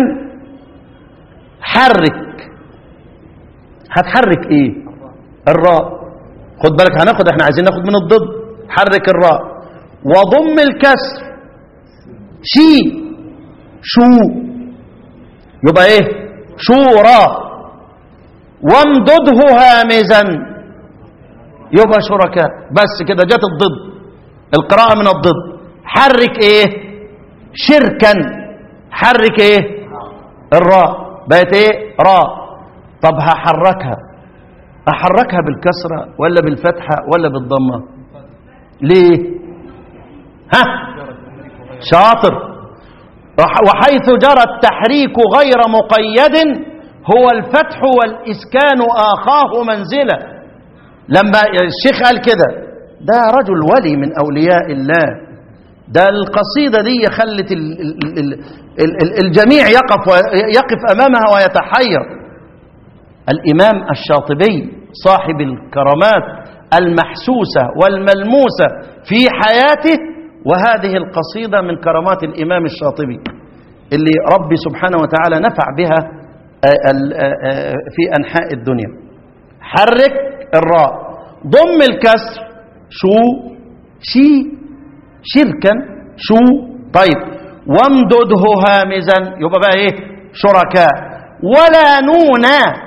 حرك هتحرك ايه الراء خد بالك هناخد احنا عايزين ناخد من الضد حرك الراء وضم الكسر شي شو يبقى ايه شورى وامدده هامزا يبقى شركاء بس كده جت الضد القراءة من الضد حرك ايه شركا حرك ايه الراء بقت ايه راء طب هحركها احركها بالكسرة ولا بالفتحة ولا بالضمة ليه ها شاطر وحيث جرى التحريك غير مقيد هو الفتح والإسكان آخاه منزلة لما الشيخ قال كده ده رجل ولي من أولياء الله ده القصيدة دي خلت ال ال ال ال الجميع يقف يقف أمامها ويتحير الإمام الشاطبي صاحب الكرامات المحسوسة والملموسة في حياته وهذه القصيدة من كرامات الإمام الشاطبي اللي ربي سبحانه وتعالى نفع بها في أنحاء الدنيا حرك الراء ضم الكسر شو شي شركا شو طيب وامدده هامزا يبقى بقى ايه شركاء ولا نونا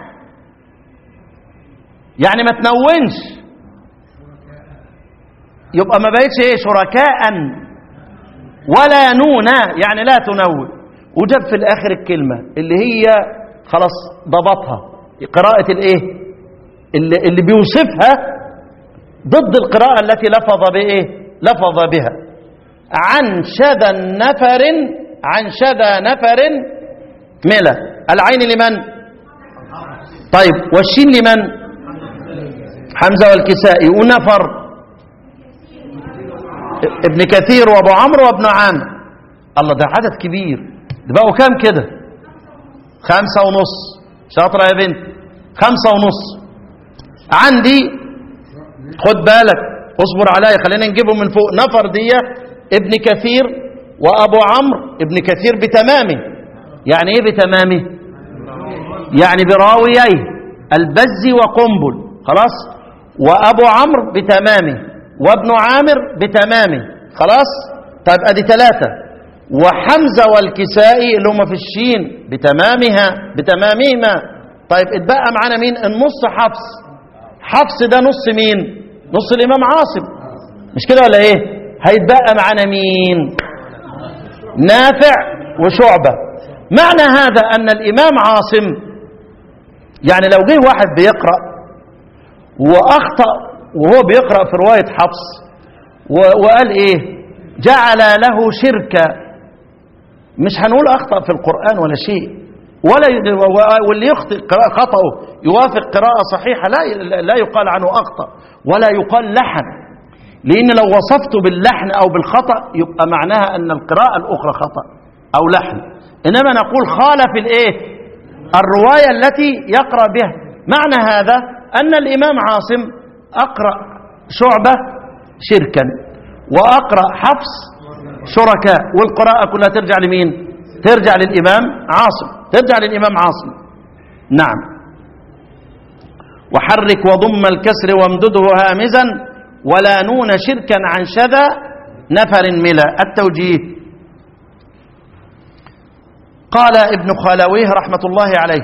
يعني ما تنونش يبقى ما بقتش ايه شركاء ولا نونا يعني لا تنون وجاب في الاخر الكلمه اللي هي خلاص ضبطها قراءه الايه اللي, اللي بيوصفها ضد القراءه التي لفظ بايه لفظ بها عن شذا نفر عن شذا نفر ملا العين لمن طيب والشين لمن حمزة والكسائي ونفر ابن كثير وابو عمرو وابن عامر الله ده عدد كبير ده بقوا كام كده خمسة ونص شاطرة يا بنت خمسة ونص عندي خد بالك اصبر عليا خلينا نجيبه من فوق نفر دي ابن كثير وابو عمرو ابن كثير بتمامه يعني ايه بتمامه يعني براوييه البزي وقنبل خلاص وابو عمرو بتمامه وابن عامر بتمامه خلاص طيب ادي ثلاثة وحمزة والكسائي اللي هم في الشين بتمامها بتمامهما طيب اتبقى معانا مين النص حفص حفص ده نص مين نص الامام عاصم مش كده ولا ايه هيتبقى معانا مين نافع وشعبة معنى هذا ان الامام عاصم يعني لو جه واحد بيقرأ واخطأ وهو بيقرأ في رواية حفص و- وقال ايه جعل له شركة مش هنقول اخطأ في القرآن ولا شيء ولا ي- و- واللي يخطئ قراءة خطأه يوافق قراءة صحيحة لا ي- لا يقال عنه اخطأ ولا يقال لحن لان لو وصفته باللحن او بالخطأ يبقى معناها ان القراءة الاخرى خطأ او لحن انما نقول خالف الايه الرواية التي يقرأ بها معنى هذا أن الإمام عاصم أقرأ شعبة شركا وأقرأ حفص شركاء والقراءة كلها ترجع لمين ترجع للإمام عاصم ترجع للإمام عاصم نعم وحرك وضم الكسر وامدده هامزا ولا نون شركا عن شذا نفر ملا التوجيه قال ابن خالويه رحمة الله عليه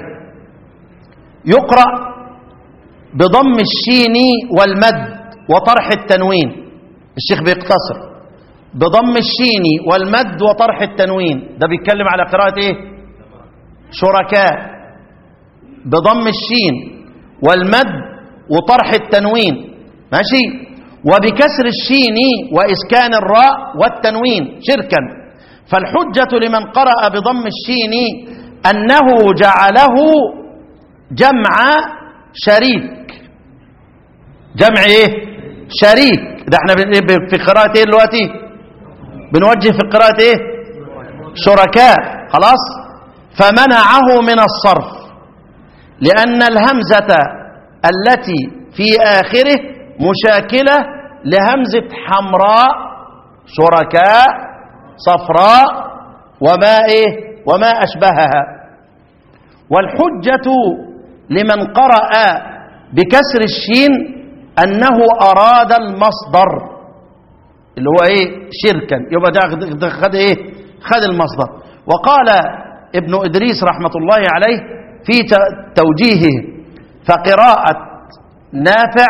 يقرأ بضم الشين والمد وطرح التنوين الشيخ بيقتصر بضم الشين والمد وطرح التنوين ده بيتكلم على قراءة ايه شركاء بضم الشين والمد وطرح التنوين ماشي وبكسر الشين وإسكان الراء والتنوين شركا فالحجة لمن قرأ بضم الشين أنه جعله جمع شريك جمع ايه شريك ده احنا بن- في قراءة ايه دلوقتي بنوجه في قراءة ايه شركاء خلاص فمنعه من الصرف لأن الهمزة التي في آخره مشاكلة لهمزة حمراء شركاء صفراء وما إيه وما أشبهها والحجة لمن قرأ بكسر الشين أنه أراد المصدر اللي هو إيه شركا يبقى ده خد- ده خد إيه خد المصدر وقال ابن إدريس رحمة الله عليه في ت- توجيهه فقراءة نافع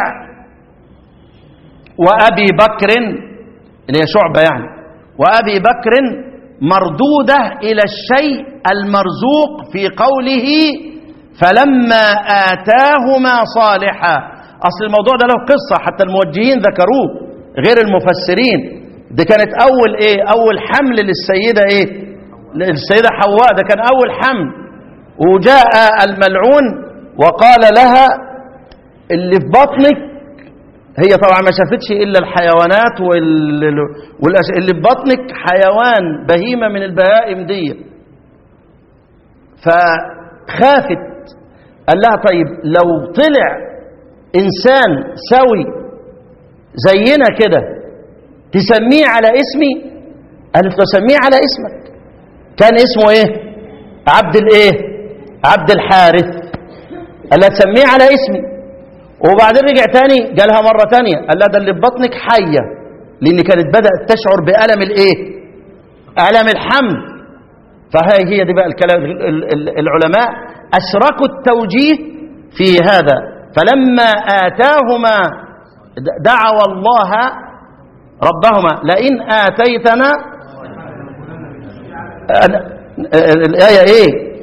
وأبي بكر اللي هي شعبة يعني وأبي بكر مردودة إلى الشيء المرزوق في قوله فلما آتاهما صالحا أصل الموضوع ده له قصة حتى الموجهين ذكروه غير المفسرين دي كانت أول إيه أول حمل للسيدة إيه للسيدة حواء ده كان أول حمل وجاء الملعون وقال لها اللي في بطنك هي طبعا ما شافتش الا الحيوانات وال... والأش... اللي في بطنك حيوان بهيمه من البهائم دي فخافت قال لها طيب لو طلع انسان سوي زينا كده تسميه على اسمي قالت له سميه على اسمك كان اسمه ايه عبد الايه عبد الحارث قال لها تسميه على اسمي وبعدين رجع تاني قالها مرة تانية قال لها ده اللي في بطنك حية لأن كانت بدأت تشعر بألم الإيه؟ ألم الحمل فهي هي دي بقى الكلام ال- ال- العلماء أشركوا التوجيه في هذا فلما آتاهما د- دعوا الله ربهما لئن آتيتنا ال- ال- الآية إيه؟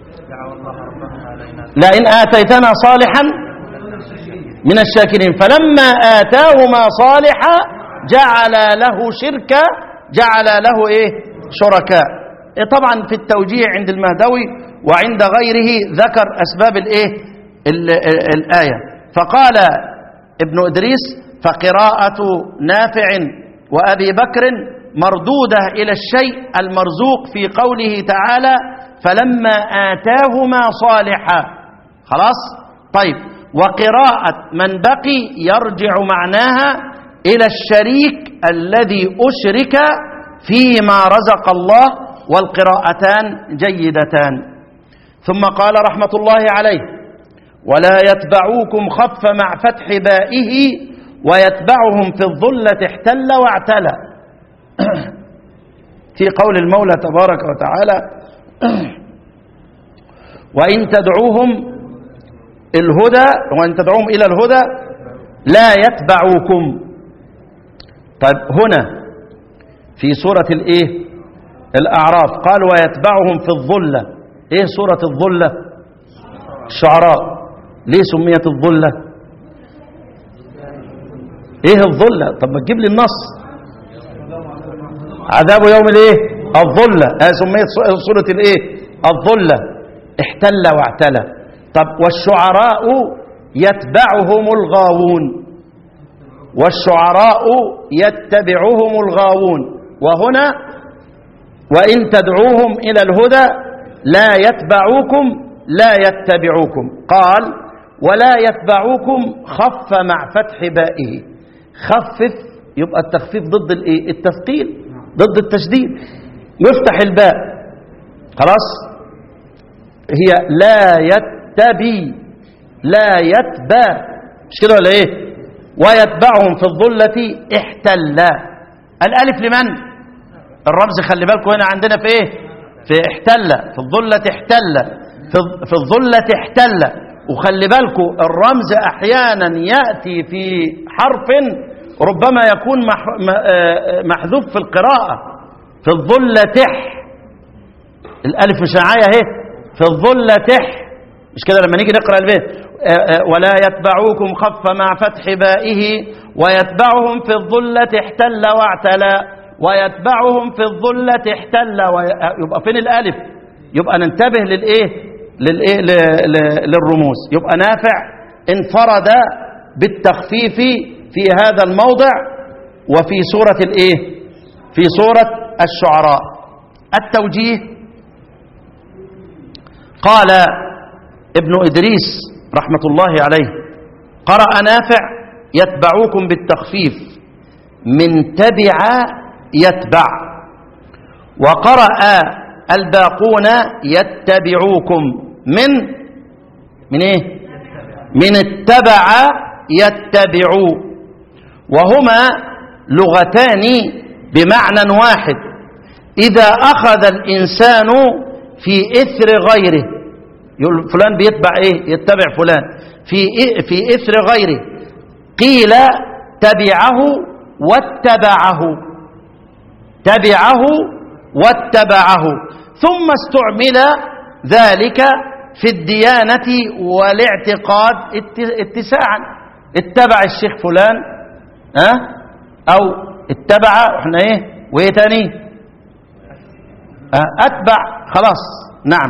لئن آتيتنا صالحا من الشاكرين فلما آتاهما صالحا جعل له شركا جعل له إيه شركاء طبعا في التوجيه عند المهدوي وعند غيره ذكر أسباب الإيه ال- ال- الآية فقال ابن إدريس فقراءة نافع وأبي بكر مردودة إلى الشيء المرزوق في قوله تعالى فلما آتاهما صالحا خلاص طيب وقراءة من بقي يرجع معناها إلى الشريك الذي أشرك فيما رزق الله والقراءتان جيدتان ثم قال رحمة الله عليه ولا يتبعوكم خف مع فتح بائه ويتبعهم في الظلة احتل واعتلى في قول المولى تبارك وتعالى وإن تدعوهم الهدى وإن تدعوهم إلى الهدى لا يتبعوكم طيب هنا في سورة الإيه الأعراف قال ويتبعهم في الظلة إيه سورة الظلة الشعراء ليه سميت الظلة إيه الظلة طب ما تجيب لي النص عذاب يوم الإيه الظلة آه سميت سورة الإيه الظلة احتل واعتلى طب والشعراء يتبعهم الغاوون والشعراء يتبعهم الغاوون وهنا وإن تدعوهم إلى الهدى لا يتبعوكم لا يتبعوكم قال ولا يتبعوكم خف مع فتح بائه خفف يبقى التخفيف ضد الايه التثقيل ضد التشديد يفتح الباء خلاص هي لا يتبي لا يتبى مش كده ولا ايه ويتبعهم في الظلة احتلا الالف لمن الرمز خلي بالكم هنا عندنا في ايه في احتل في الظلة احتل في في الظلة احتل وخلي بالكم الرمز احيانا ياتي في حرف ربما يكون مح- م- آه، محذوف في القراءة في الظلة تح الالف مش معايا اهي في الظلة تح مش كده لما نيجي نقرا البيت آه، آه، ولا يتبعوكم خف مع فتح بائه ويتبعهم في الظلة احتل واعتلى ويتبعهم في الظلة احتل وي... آه، يبقى فين الالف يبقى ننتبه للايه للايه ل- ل- للرموز يبقى نافع انفرد بالتخفيف في هذا الموضع وفي سورة الايه في سورة الشعراء التوجيه قال ابن إدريس رحمة الله عليه قرأ نافع يتبعوكم بالتخفيف من تبع يتبع وقرأ الباقون يتبعوكم من من ايه من اتبع يتبعوا وهما لغتان بمعنى واحد إذا أخذ الإنسان في إثر غيره يقول فلان بيتبع إيه يتبع فلان في إيه في إثر غيره قيل تبعه واتبعه تبعه واتبعه ثم استعمل ذلك في الديانة والاعتقاد ات- اتساعا اتبع الشيخ فلان ها أو اتبع احنا ايه وايه تاني آه، اتبع خلاص نعم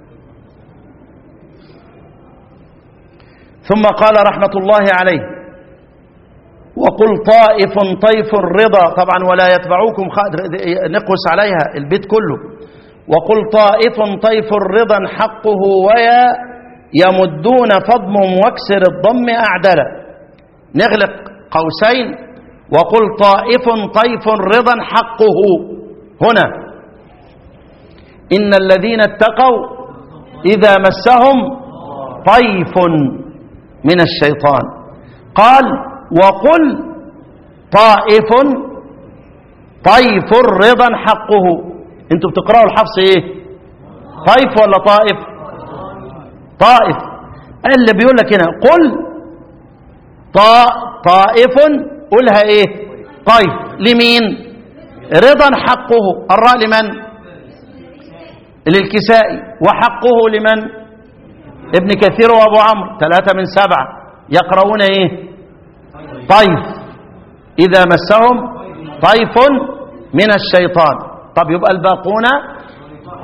ثم قال رحمة الله عليه وقل طائف طيف الرضا طبعا ولا يتبعوكم خ- نقص عليها البيت كله وقل طائف طيف الرضا حقه ويا يمدون فضم واكسر الضم أعدلا نغلق قوسين وقل طائف طيف رضا حقه هنا إن الذين اتقوا إذا مسهم طيف من الشيطان قال وقل طائف طيف رضا حقه انتوا بتقرأوا الحفص ايه طيف ولا طائف طائف اللي بيقول لك هنا قل طا طائف قولها ايه طيف لمين رضا حقه الراء لمن للكسائي وحقه لمن ابن كثير وابو عمرو ثلاثة من سبعة يقرؤون ايه طيف اذا مسهم طيف من الشيطان طب يبقى الباقون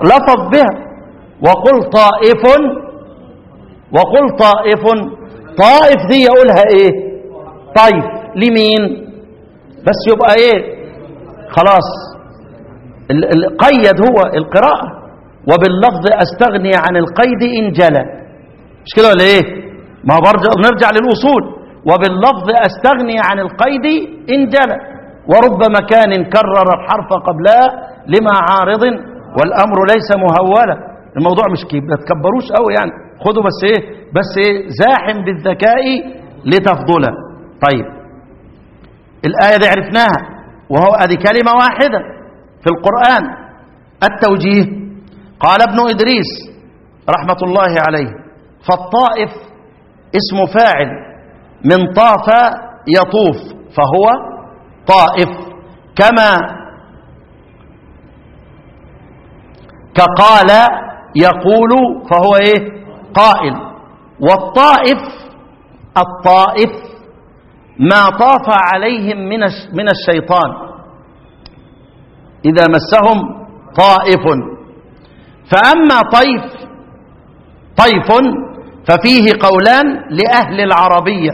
لفظ بها وقل طائف وقل طائف طائف دي يقولها ايه طيف لمين بس يبقى ايه خلاص ال- ال- قيد هو القراءة وباللفظ استغني عن القيد ان جلى مش كده ولا ايه ما هو برجع نرجع للاصول وباللفظ استغني عن القيد ان جلى وربما كان كرر الحرف قبلها لما عارض والامر ليس مهولا الموضوع مش كيف ما تكبروش قوي يعني خدوا بس ايه بس ايه زاحم بالذكاء لتفضله طيب الايه دي عرفناها وهو ادي كلمه واحده في القران التوجيه قال ابن ادريس رحمه الله عليه فالطائف اسم فاعل من طاف يطوف فهو طائف كما كقال يقول فهو ايه قائل والطائف الطائف ما طاف عليهم من الش- من الشيطان اذا مسهم طائف فاما طيف طيف ففيه قولان لاهل العربيه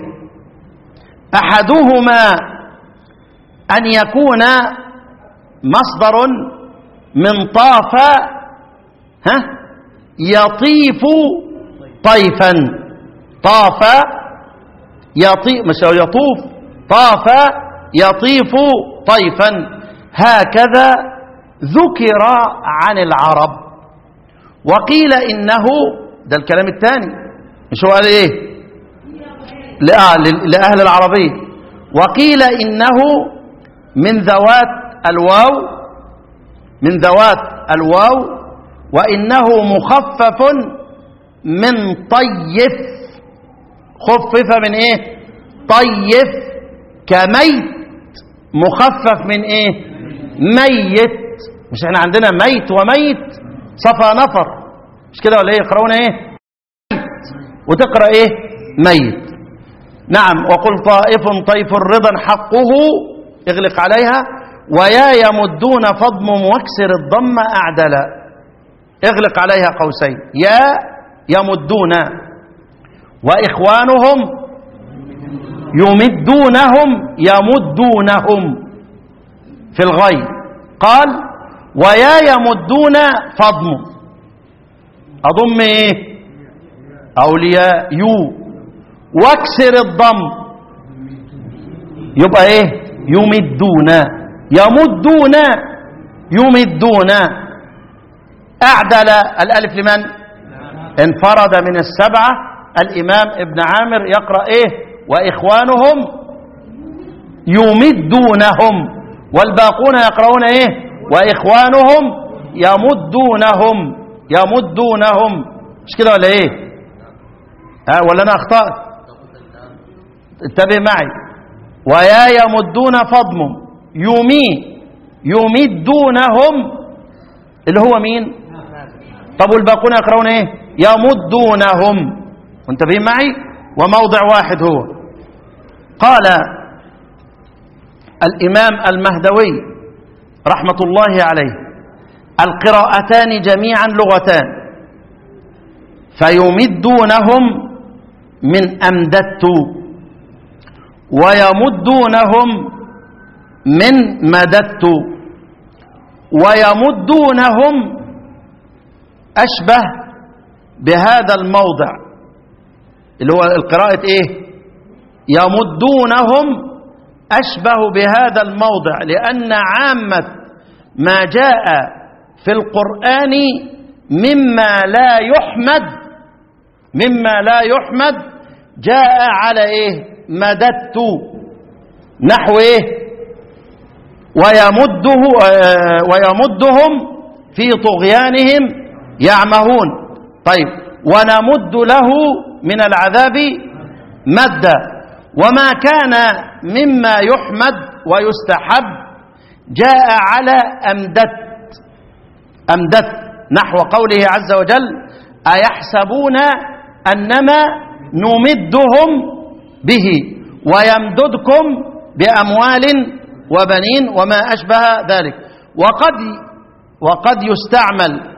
احدهما ان يكون مصدر من طاف ها يطيف طيفا طاف يطيف مش هو يطوف طاف يطيف طيفا هكذا ذكر عن العرب وقيل انه ده الكلام الثاني مش هو قال ايه لأهل, لأهل العربية وقيل إنه من ذوات الواو من ذوات الواو وإنه مخفف من طيف خفف من إيه طيف كميت مخفف من إيه ميت مش احنا عندنا ميت وميت صفى نفر مش كده ولا ايه يقرؤون ايه وتقرأ ايه ميت نعم وقل طائف طيف الرضا حقه اغلق عليها ويا يمدون فضم واكسر الضم أعدلا اغلق عليها قوسين يا يمدون وإخوانهم يمدونهم يمدونهم في الغي قال ويا يمدون فضم أضم إيه أولياء يو واكسر الضم يبقى ايه يمدون يمدون يمدون اعدل الالف لمن انفرد من السبعه الامام ابن عامر يقرا ايه واخوانهم يمدونهم والباقون يقرؤون ايه واخوانهم يمدونهم يمدونهم مش كده ولا ايه ها ولا انا اخطات انتبه معي ويا يمدون فضم يمي يمدونهم اللي هو مين طب والباقون يقرؤون ايه يمدونهم منتبهين معي وموضع واحد هو قال الامام المهدوي رحمه الله عليه القراءتان جميعا لغتان فيمدونهم من امددت ويمدونهم من مددت ويمدونهم أشبه بهذا الموضع اللي هو القراءة إيه يمدونهم أشبه بهذا الموضع لأن عامة ما جاء في القرآن مما لا يحمد مما لا يحمد جاء على إيه مددت نحو إيه ويمده آه، ويمدهم في طغيانهم يعمهون طيب ونمد له من العذاب مدا وما كان مما يحمد ويستحب جاء على أمدت أمدت نحو قوله عز وجل أيحسبون أنما نمدهم به ويمددكم بأموال وبنين وما أشبه ذلك وقد وقد يستعمل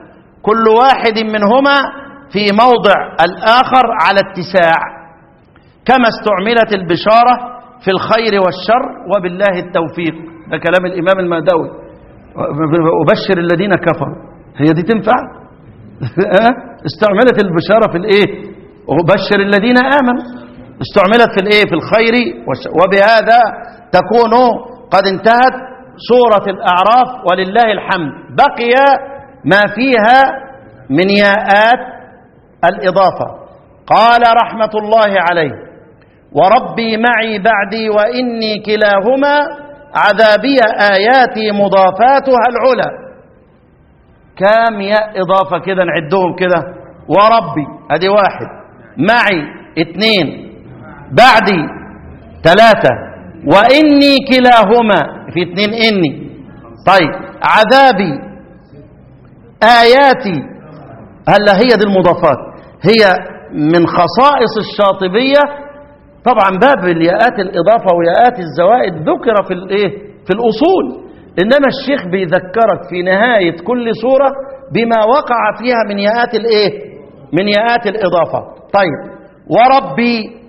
كل واحد منهما في موضع الآخر على اتساع كما استعملت البشارة في الخير والشر وبالله التوفيق ده كلام الإمام المهدوي أبشر الذين كفروا هي دي تنفع استعملت البشارة في الايه وبشر الذين آمنوا استعملت في الايه في الخير والش- وبهذا تكون قد انتهت سورة الأعراف ولله الحمد بقي ما فيها من ياءات الإضافة قال رحمة الله عليه وربي معي بعدي وإني كلاهما عذابي آياتي مضافاتها العلا كام ياء إضافة كده نعدهم كده وربي أدي واحد معي اثنين بعدي ثلاثة وإني كلاهما في اثنين إني طيب عذابي آياتي هلا هي دي المضافات هي من خصائص الشاطبية طبعا باب الياءات الإضافة وياءات الزوائد ذكر في الإيه في الأصول إنما الشيخ بيذكرك في نهاية كل سورة بما وقع فيها من ياءات الإيه من ياءات الإضافة طيب وربي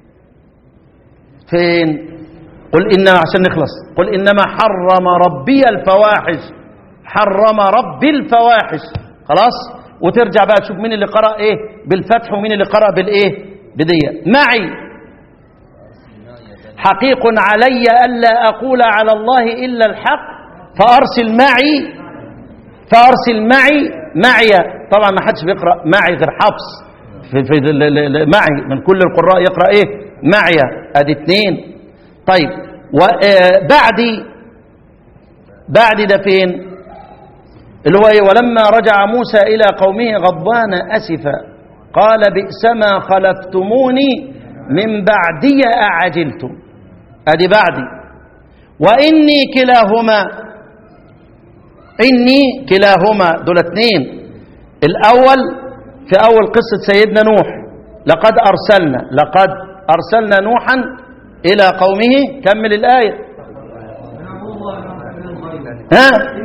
فين قل إنما عشان نخلص قل إنما حرم ربي الفواحش حرم ربي الفواحش خلاص وترجع بقى تشوف مين اللي قرأ إيه بالفتح ومين اللي قرأ بالإيه بدية معي حقيق علي ألا أقول على الله إلا الحق فأرسل معي فأرسل معي معي طبعا ما حدش بيقرأ معي غير حفص في, في ال- ال- ال- معي من كل القراء يقرأ إيه معي أدي اتنين طيب وبعدي بعد ده فين اللي هو إيه ولما رجع موسى إلى قومه غضبان أسفا قال بئسما خلفتموني من بعدي أعجلتم أدي بعدي وإني كلاهما إني كلاهما دول اثنين الأول في أول قصة سيدنا نوح لقد أرسلنا لقد أرسلنا نوحا إلى قومه كمل الآية ها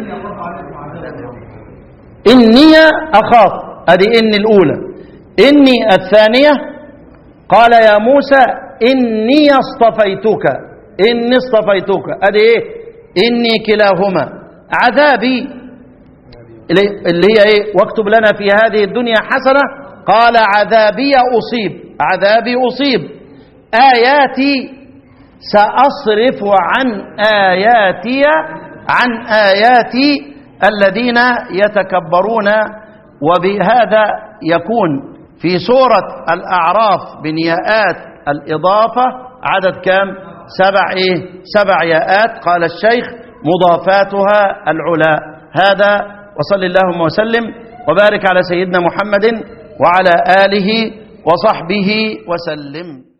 إني أخاف هذه إني الأولى إني الثانية قال يا موسى إني اصطفيتك إني اصطفيتك هذه إيه إني كلاهما عذابي اللي اللي هي إيه واكتب لنا في هذه الدنيا حسنة قال عذابي أصيب عذابي أصيب آياتي سأصرف عن آياتي عن آياتي الذين يتكبرون وبهذا يكون في سورة الأعراف بنياءات الإضافة عدد كم سبع إيه سبع ياءات قال الشيخ مضافاتها العلا هذا وصل اللهم وسلم وبارك على سيدنا محمد وعلى آله وصحبه وسلم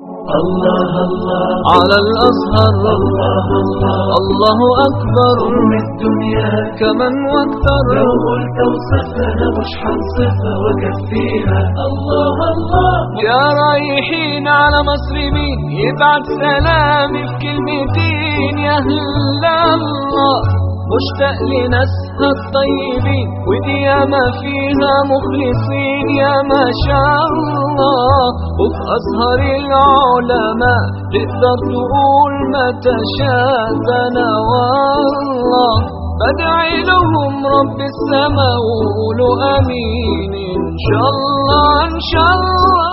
على الأزهر الله أكبر
الدنيا
كمن واكثر
لو قلت وصفها مش حنصفها وكفيها الله الله
يا رايحين على مصر مين يبعت سلامي في كلمتين يا أهل الله مشتاق لناسها الطيبين ودي ياما فيها مخلصين يا ما شاء الله وفي أزهر العلماء تقدر تقول ما تشاء ده أنا والله بدعي لهم رب السماء وقولوا امين ان شاء الله ان شاء الله